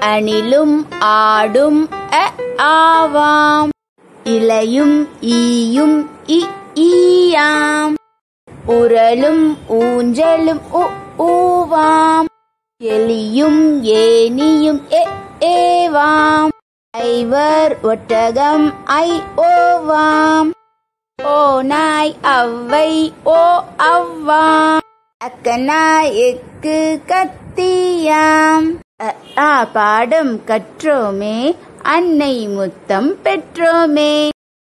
அணிலும் ஆடும் அ ஆவாம் இலையும் ஈயும் இ ஈயாம் உரலும் ஊஞ்சலும் உ ஊவாம் எலியும் ஏனியும் எ ஏவாம் ஐவர் ஒட்டகம் ஐ ஓவாம் ஓநாய் அவ்வை ஓ அவ்வாம் அக்கனாய் எக்கு கத்தியாம் அ, ஆ பாடம் கற்றோமே அன்னை முத்தம் பெற்றோமே